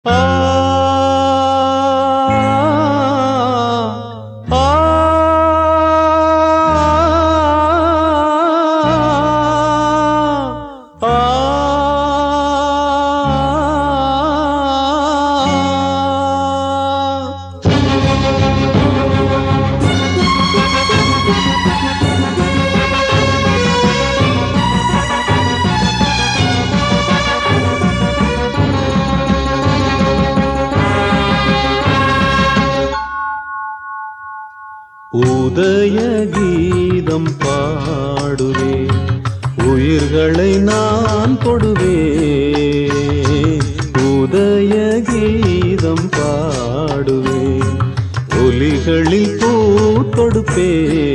ஆ ஆ ஆ உதய கீதம் பாடுவே உயிர்களை நான் கொடுவே உதய கீதம் பாடுவே ஒலிகளில் பூ தொடுப்பே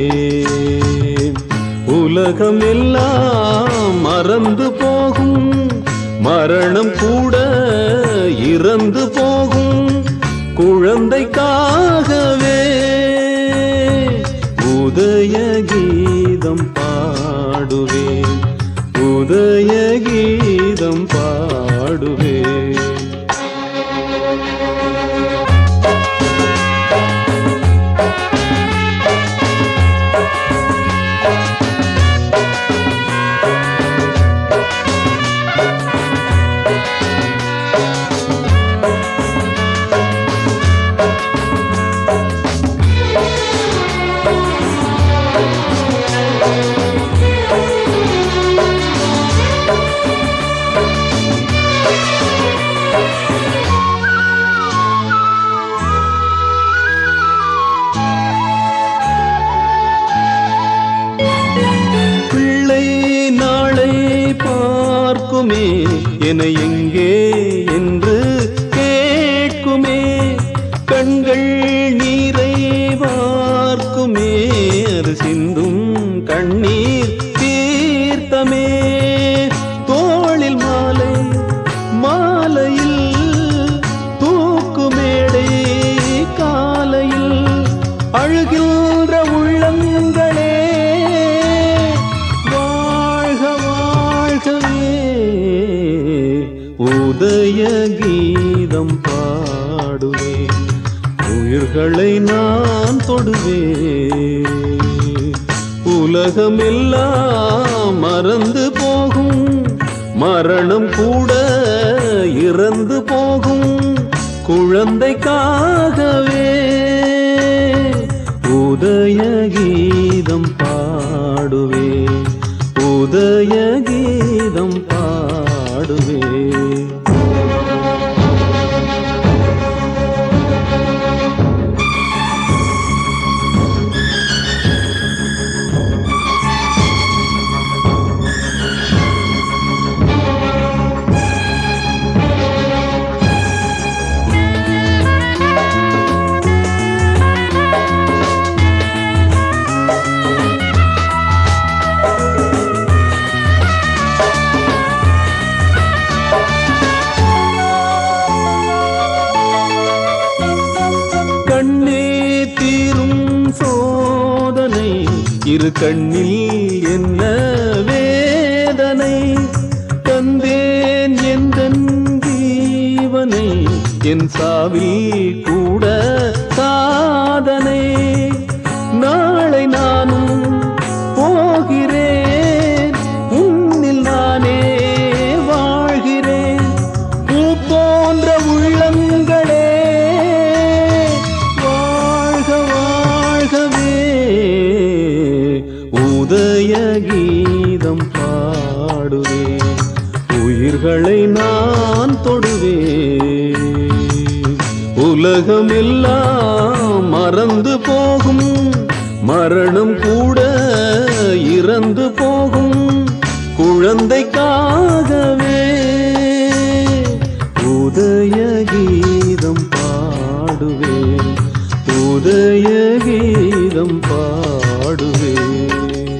உலகம் எல்லாம் மறந்து போகும் மரணம் கூட இறந்து போகும் குழந்தைக்காகவே உதய கீதம் பாடுவேன் உதய கீதம் பாடுவேன் பிள்ளை நாளை பார்க்குமே என எங்கே என்று கேட்குமே கண்கள் நீரை பார்க்குமே அது சிந்தும் கண்ணீர் தீர்த்தமே தோளில் மாலை மாலையில் தூக்குமேடை காலையில் அழுகின்ற உள்ளங்களே வாழ்க வாழ்கவே உதய கீதம் பாடுவே உயிர்களை நான் தொடுவே உலகம் எல்லாம் மறந்து போகும் மரணம் கூட இறந்து போகும் குழந்தைக்காகவே உதய கீதம் பாடுவே உதய கீதம் பாடுவே கண்ணே தீரும் சோதனை இரு கண்ணில் என்ன வேதனை தந்தேன் எந்த ஜீவனை என் சாவில் கூட சாதனை நாளை நானும் போகிறேன் உன்னில் நானே வாழ்கிறேன் பூ போன்ற உள்ளங்களே வாழ்க வாழ்கவே உதய கீதம் பாடுவே உயிர்களை நான் தொடுவே உலகம் எல்லாம் மறந்து போகும் மரணம் கூட இறந்து போகும் குழந்தைக்காகவே உதய கீதம் பாடுவே உதய கீதம் பாடுவே